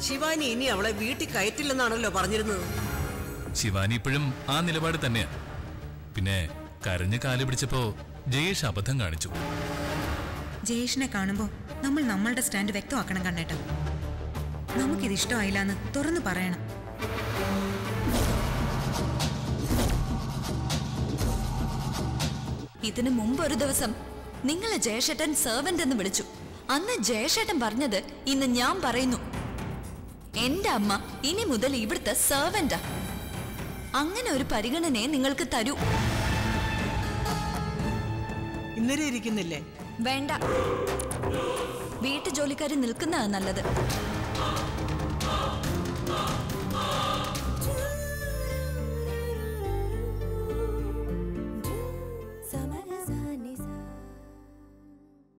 ശിവാനി ഇനി അവളെ വീട്ടിൽ കയറ്റില്ലെന്നാണല്ലോ പറഞ്ഞിരുന്നത് ശിവാനി ഇപ്പോഴും ആ നിലപാട് തന്നെയാ പിന്നെ കരഞ്ഞ് കാല് പിടിച്ചപ്പോ ജയേഷ് അബദ്ധം കാണിച്ചു ജയേഷിനെ കാണുമ്പോൾ നമ്മൾ നമ്മളുടെ സ്റ്റാൻഡ് വ്യക്തമാക്കണം കണ്ണേട്ടാ നമുക്കിത് ഇഷ്ടമായില്ല എന്ന് തുറന്നു പറയണം ഇതിനു മുമ്പ് ഒരു ദിവസം നിങ്ങളെ ജയശേട്ടൻ സെർവന്റ് എന്ന് വിളിച്ചു അന്ന് ജയശേട്ടൻ പറഞ്ഞത് ഇന്ന് ഞാൻ പറയുന്നു എന്റെ അമ്മ ഇനി മുതൽ ഇവിടുത്തെ സെർവന്റാ അങ്ങനെ ഒരു പരിഗണനയെ നിങ്ങൾക്ക് തരൂ ഇന്നലെ ഇരിക്കുന്നില്ലേ വേണ്ട വീട്ടു ജോലിക്കാരി നിൽക്കുന്നതാ നല്ലത്